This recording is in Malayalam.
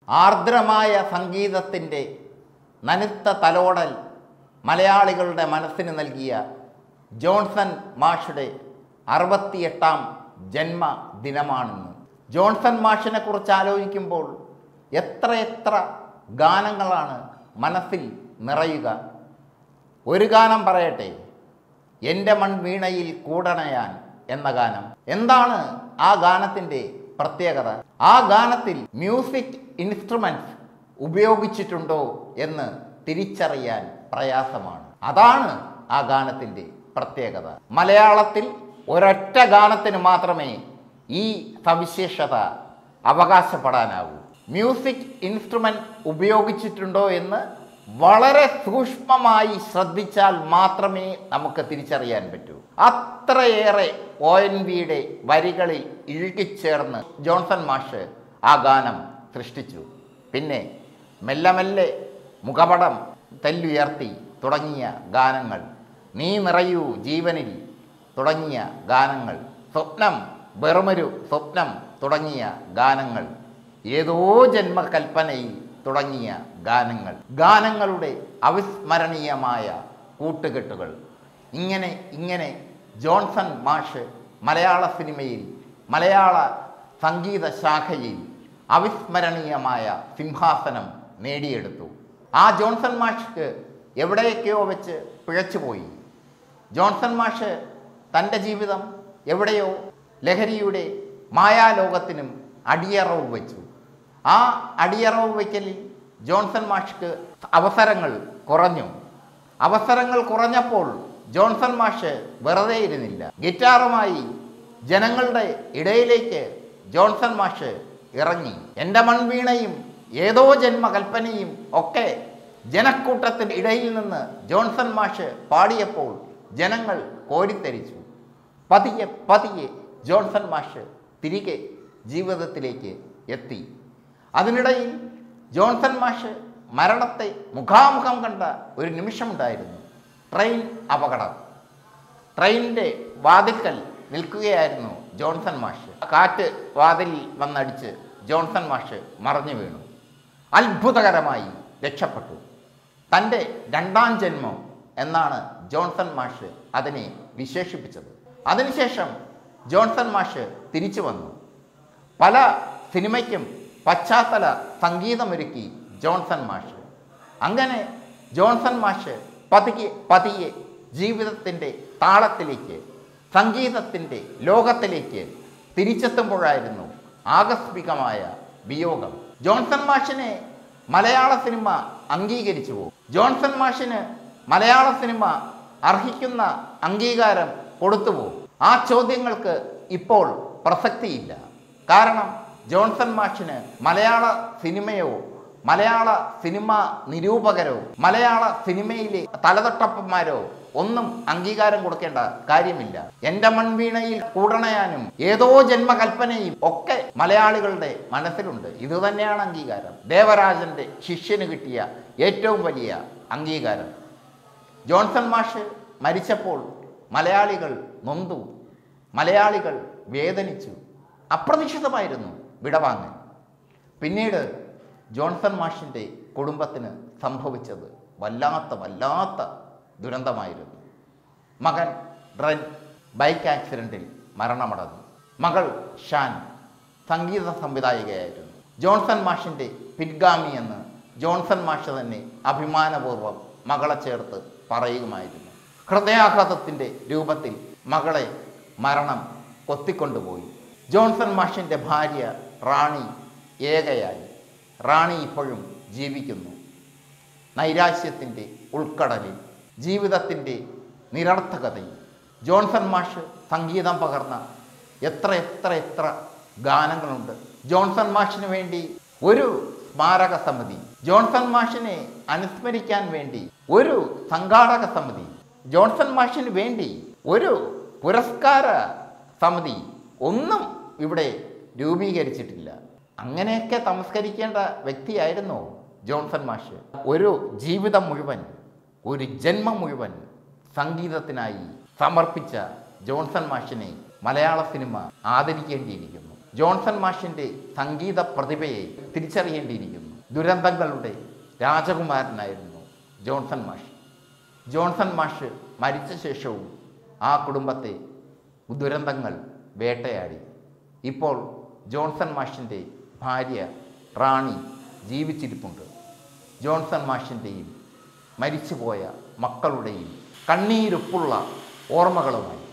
ആർദ്രമായ സംഗീതത്തിൻ്റെ നനുത്ത തലോടൽ മലയാളികളുടെ മനസ്സിന് നൽകിയ ജോൺസൺ മാഷുടെ അറുപത്തിയെട്ടാം ജന്മദിനമാണിന്ന് ജോൺസൺ മാഷിനെ കുറിച്ച് ആലോചിക്കുമ്പോൾ എത്രയെത്ര ഗാനങ്ങളാണ് മനസ്സിൽ നിറയുക ഒരു ഗാനം പറയട്ടെ എൻ്റെ മൺവീണയിൽ കൂടണയാൻ എന്ന ഗാനം എന്താണ് ആ ഗാനത്തിൻ്റെ പ്രത്യേകത ആ ഗാനത്തിൽ മ്യൂസിക് ഇൻസ്ട്രുമെൻറ്റ്സ് ഉപയോഗിച്ചിട്ടുണ്ടോ എന്ന് തിരിച്ചറിയാൻ പ്രയാസമാണ് അതാണ് ആ ഗാനത്തിൻ്റെ പ്രത്യേകത മലയാളത്തിൽ ഒരൊറ്റ ഗാനത്തിന് മാത്രമേ ഈ സവിശേഷത അവകാശപ്പെടാനാവൂ മ്യൂസിക് ഇൻസ്ട്രുമെൻ്റ് ഉപയോഗിച്ചിട്ടുണ്ടോ എന്ന് വളരെ സൂക്ഷ്മമായി ശ്രദ്ധിച്ചാൽ മാത്രമേ നമുക്ക് തിരിച്ചറിയാൻ പറ്റൂ അത്രയേറെ ഒ എൻ വിയുടെ വരികളിൽ ഇഴുകിച്ചേർന്ന് ജോൺസൺ മാഷ് ആ ഗാനം സൃഷ്ടിച്ചു പിന്നെ മെല്ലെ മെല്ലെ മുഖപടം തെല്ലുയർത്തി തുടങ്ങിയ ഗാനങ്ങൾ നീ നിറയൂ ജീവനിൽ തുടങ്ങിയ ഗാനങ്ങൾ സ്വപ്നം വെറുമൊരു സ്വപ്നം തുടങ്ങിയ ഗാനങ്ങൾ ഏതോ ജന്മകൽപ്പനയിൽ തുടങ്ങിയ ഗാനങ്ങൾ ഗാനങ്ങളുടെ അവിസ്മരണീയമായ കൂട്ടുകെട്ടുകൾ ഇങ്ങനെ ഇങ്ങനെ ജോൺസൺ മാഷ് മലയാള സിനിമയിൽ മലയാള സംഗീത ശാഖയിൽ അവിസ്മരണീയമായ സിംഹാസനം നേടിയെടുത്തു ആ ജോൺസൺ മാഷ്ക്ക് എവിടെയൊക്കെയോ വെച്ച് പിഴച്ചുപോയി ജോൺസൺ മാഷ് തൻ്റെ ജീവിതം എവിടെയോ ലഹരിയുടെ മായാലോകത്തിനും അടിയറവ് വെച്ചു ആ അടിയറവ് വയ്ക്കലിൽ ജോൺസൺ മാഷ്ക്ക് അവസരങ്ങൾ കുറഞ്ഞു അവസരങ്ങൾ കുറഞ്ഞപ്പോൾ ജോൺസൺ മാഷ് വെറുതെ ഇരുന്നില്ല ഗിറ്റാറുമായി ജനങ്ങളുടെ ഇടയിലേക്ക് ജോൺസൺ മാഷ് ഇറങ്ങി എൻ്റെ മൺവീണയും ഏതോ ജന്മകൽപ്പനയും ഒക്കെ ജനക്കൂട്ടത്തിന് ഇടയിൽ നിന്ന് ജോൺസൺ മാഷ് പാടിയപ്പോൾ ജനങ്ങൾ കോരിത്തരിച്ചു പതിയെ പതിയെ ജോൺസൺ മാഷ് തിരികെ ജീവിതത്തിലേക്ക് എത്തി അതിനിടയിൽ ജോൺസൺ മാഷ് മരണത്തെ മുഖാമുഖം കണ്ട ഒരു നിമിഷമുണ്ടായിരുന്നു ട്രെയിൻ അപകടം ട്രെയിനിൻ്റെ വാതിൽക്കൽ നിൽക്കുകയായിരുന്നു ജോൺസൺ മാഷ് കാറ്റ് വാതിലിൽ വന്നടിച്ച് ജോൺസൺ മാഷ് മറഞ്ഞു വീണു അത്ഭുതകരമായി രക്ഷപ്പെട്ടു തൻ്റെ രണ്ടാം ജന്മം എന്നാണ് ജോൺസൺ മാഷ് അതിനെ വിശേഷിപ്പിച്ചത് അതിനുശേഷം ജോൺസൺ മാഷ് തിരിച്ചു വന്നു പല സിനിമയ്ക്കും പശ്ചാത്തല സംഗീതമൊരുക്കി ജോൺസൺ മാഷ് അങ്ങനെ ജോൺസൺ മാഷ് പതിയെ പതിയെ ജീവിതത്തിൻ്റെ താളത്തിലേക്ക് സംഗീതത്തിൻ്റെ ലോകത്തിലേക്ക് തിരിച്ചെത്തുമ്പോഴായിരുന്നു ആകസ്മികമായ വിയോഗം ജോൺസൺ മാഷിനെ മലയാള സിനിമ അംഗീകരിച്ചു ജോൺസൺ മാഷിന് മലയാള സിനിമ അർഹിക്കുന്ന അംഗീകാരം കൊടുത്തുവോ ആ ചോദ്യങ്ങൾക്ക് ഇപ്പോൾ പ്രസക്തിയില്ല കാരണം ജോൺസൺ മാഷിന് മലയാള സിനിമയോ മലയാള സിനിമ നിരൂപകരോ മലയാള സിനിമയിലെ തലതൊട്ടപ്പന്മാരോ ഒന്നും അംഗീകാരം കൊടുക്കേണ്ട കാര്യമില്ല എൻ്റെ മൺവീണയിൽ കൂടണയാനും ഏതോ ജന്മകൽപ്പനയും ഒക്കെ മലയാളികളുടെ മനസ്സിലുണ്ട് ഇതുതന്നെയാണ് അംഗീകാരം ദേവരാജന്റെ ശിഷ്യന് കിട്ടിയ ഏറ്റവും വലിയ അംഗീകാരം ജോൺസൺ മാഷ് മരിച്ചപ്പോൾ മലയാളികൾ നൊന്തു മലയാളികൾ വേദനിച്ചു അപ്രതീക്ഷിതമായിരുന്നു വിടവാങ്ങൽ പിന്നീട് ജോൺസൺ മാഷിൻ്റെ കുടുംബത്തിന് സംഭവിച്ചത് വല്ലാത്ത വല്ലാത്ത ദുരന്തമായിരുന്നു മകൻ റെൻ ബൈക്ക് ആക്സിഡൻറ്റിൽ മരണമടഞ്ഞു മകൾ ഷാൻ സംഗീത സംവിധായികയായിരുന്നു ജോൺസൺ മാഷിൻ്റെ പിൻഗാമി എന്ന് ജോൺസൺ മാഷ് തന്നെ അഭിമാനപൂർവ്വം മകളെ ചേർത്ത് പറയുമായിരുന്നു ഹൃദയാഘാതത്തിൻ്റെ രൂപത്തിൽ മകളെ മരണം കൊത്തിക്കൊണ്ടുപോയി ജോൺസൺ മാഷിൻ്റെ ഭാര്യ റാണി ഏകയായി റാണി ഇപ്പോഴും ജീവിക്കുന്നു നൈരാശ്യത്തിൻ്റെ ഉൾക്കടലിൽ ജീവിതത്തിൻ്റെ നിരർത്ഥകതയിൽ ജോൺസൺ മാഷ് സംഗീതം പകർന്ന എത്ര എത്ര എത്ര ഗാനങ്ങളുണ്ട് ജോൺസൺ മാഷിന് വേണ്ടി ഒരു സ്മാരക സമിതി ജോൺസൺ മാഷിനെ അനുസ്മരിക്കാൻ വേണ്ടി ഒരു സംഘാടക സമിതി ജോൺസൺ മാഷിന് വേണ്ടി ഒരു പുരസ്കാര സമിതി ഒന്നും ഇവിടെ രൂപീകരിച്ചിട്ടില്ല അങ്ങനെയൊക്കെ തമസ്കരിക്കേണ്ട വ്യക്തിയായിരുന്നു ജോൺസൺ മാഷ് ഒരു ജീവിതം മുഴുവൻ ഒരു ജന്മം മുഴുവൻ സംഗീതത്തിനായി സമർപ്പിച്ച ജോൺസൺ മാഷിനെ മലയാള സിനിമ ആദരിക്കേണ്ടിയിരിക്കുന്നു ജോൺസൺ മാഷിൻ്റെ സംഗീത പ്രതിഭയെ തിരിച്ചറിയേണ്ടിയിരിക്കുന്നു ദുരന്തങ്ങളുടെ രാജകുമാരനായിരുന്നു ജോൺസൺ മാഷ് ജോൺസൺ മാഷ് മരിച്ച ശേഷവും ആ കുടുംബത്തെ ദുരന്തങ്ങൾ വേട്ടയാടി ഇപ്പോൾ ജോൺസൺ മാഷിൻ്റെ ഭാര്യ റാണി ജീവിച്ചിരിപ്പുണ്ട് ജോൺസൺ മാഷിൻ്റെയും മരിച്ചുപോയ മക്കളുടെയും കണ്ണീരുപ്പുള്ള ഓർമ്മകളുമായി